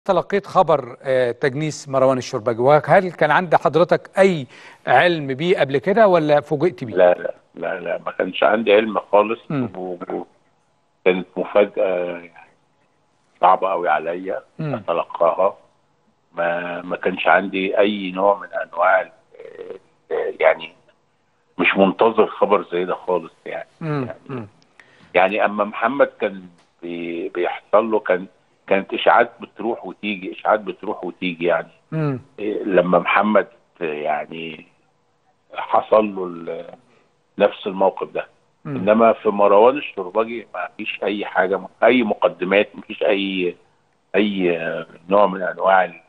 تلقيت خبر آه، تجنيس مروان الشربجي وهل كان عند حضرتك اي علم بيه قبل كده ولا فوجئت بيه لا لا لا لا ما كانش عندي علم خالص مم. و- و- كانت مفاجأة يعني صعبة قوي عليا مم. أتلقاها ما ما كانش عندي أي نوع من أنواع ال- ال- يعني مش منتظر خبر زي ده خالص يعني مم. مم. يعني أما محمد كان بي- بيحصل له كان كانت إشاعات بتروح وتيجي إشاعات بتروح وتيجي يعني مم. لما محمد يعني حصل له ال- نفس الموقف ده مم. انما في مروان الشربجي ما فيش اي حاجه اي مقدمات ما فيش اي اي نوع من انواع ال-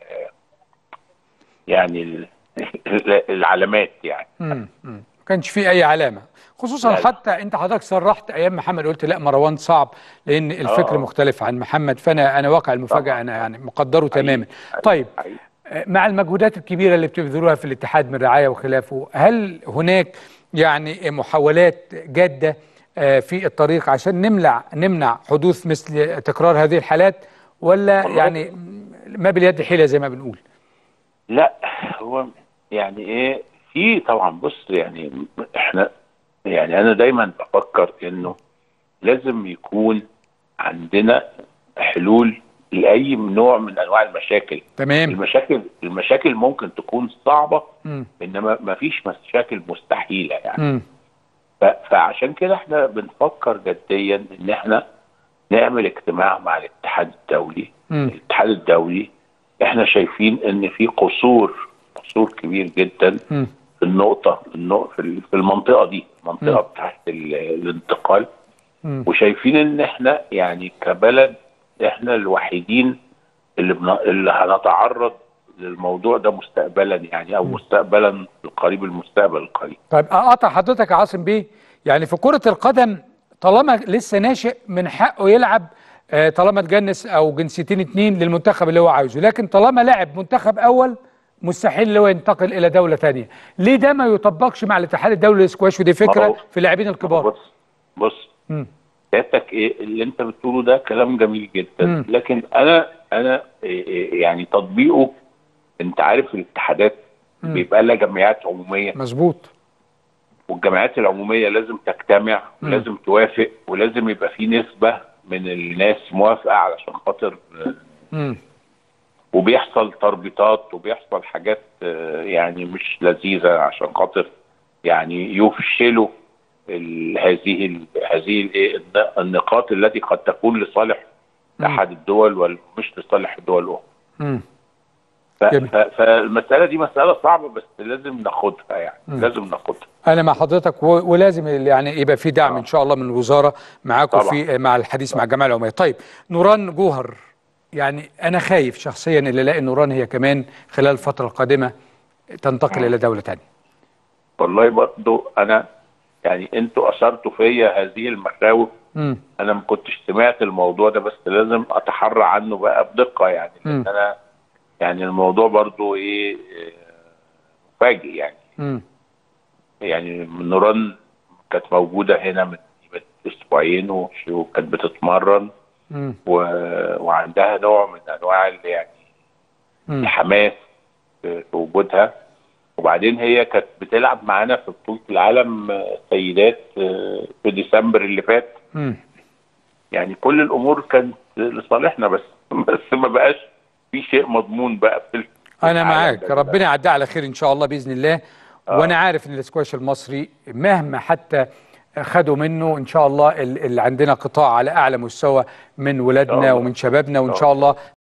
يعني ال- العلامات يعني مم. مم. ما كانش فيه اي علامه خصوصا لا. حتى انت حضرتك صرحت ايام محمد قلت لا مروان صعب لان الفكر آه. مختلف عن محمد فانا انا واقع المفاجاه طبعاً. انا يعني مقدره تماما حقيقي. طيب حقيقي. آه، مع المجهودات الكبيره اللي بتبذلوها في الاتحاد من رعايه وخلافه هل هناك يعني محاولات جاده آه، في الطريق عشان نمنع نمنع حدوث مثل تكرار هذه الحالات ولا والله. يعني ما باليد حيله زي ما بنقول لا هو يعني ايه في طبعا بص يعني احنا يعني انا دايما بفكر انه لازم يكون عندنا حلول لاي نوع من انواع المشاكل تمام المشاكل المشاكل ممكن تكون صعبه مم. انما ما فيش مشاكل مستحيله يعني مم. ف- فعشان كده احنا بنفكر جديا ان احنا نعمل اجتماع مع الاتحاد الدولي مم. الاتحاد الدولي احنا شايفين ان في قصور قصور كبير جدا مم. في النقطه النق- في ال- في المنطقه دي المنطقه مم. بتاعت ال- الانتقال مم. وشايفين ان احنا يعني كبلد احنا الوحيدين اللي بن... اللي هنتعرض للموضوع ده مستقبلا يعني او مستقبلا القريب المستقبل القريب طيب اقطع حضرتك يا عاصم بيه يعني في كرة القدم طالما لسه ناشئ من حقه يلعب آه، طالما تجنس او جنسيتين اتنين للمنتخب اللي هو عايزه لكن طالما لعب منتخب اول مستحيل اللي هو ينتقل الى دولة تانية ليه ده ما يطبقش مع الاتحاد الدولي للسكواش ودي ما فكرة هو- في اللاعبين الكبار بص بص مم. سيادتك ايه اللي انت بتقوله ده كلام جميل جدا مم. لكن انا انا إيه إيه يعني تطبيقه انت عارف الاتحادات مم. بيبقى لها جمعيات عموميه مظبوط والجمعيات العموميه لازم تجتمع مم. ولازم توافق ولازم يبقى في نسبه من الناس موافقه علشان خاطر آه، مم. وبيحصل تربيطات وبيحصل حاجات آه، يعني مش لذيذه عشان خاطر يعني يفشلوا ال- هذه ال- هذه ال- الن- النقاط التي قد تكون لصالح مم. احد الدول ومش لصالح الدول الاخرى مم. ف- جميل. ف- فالمساله دي مساله صعبه بس لازم ناخدها يعني مم. لازم ناخدها انا مع حضرتك و- ولازم يعني يبقى في دعم آه. ان شاء الله من الوزاره معاكم طبعا. في مع الحديث مع الجمعيه العموميه طيب نوران جوهر يعني انا خايف شخصيا ان الاقي نوران هي كمان خلال الفتره القادمه تنتقل الى دوله ثانيه والله برضو انا يعني انتوا اثرتوا فيا هذه المخاوف امم انا ما كنتش سمعت الموضوع ده بس لازم اتحرى عنه بقى بدقه يعني لان مم. انا يعني الموضوع برضو ايه إيه، مفاجئ يعني امم يعني نوران كانت موجوده هنا من من اسبوعين وش- وكانت بتتمرن امم و... وعندها نوع من انواع ال- يعني الحماس في في وجودها وبعدين هي كانت بتلعب معانا في بطوله العالم آه، سيدات آه، في ديسمبر اللي فات امم يعني كل الامور كانت لصالحنا بس بس ما بقاش في شيء مضمون بقى في ال- في انا العالم معاك ده. ربنا يعديها على خير ان شاء الله باذن الله آه. وانا عارف ان الاسكواش المصري مهما حتى خدوا منه ان شاء الله ال- اللي عندنا قطاع على اعلى مستوى من ولادنا الله. ومن شبابنا وان إن شاء شاء الله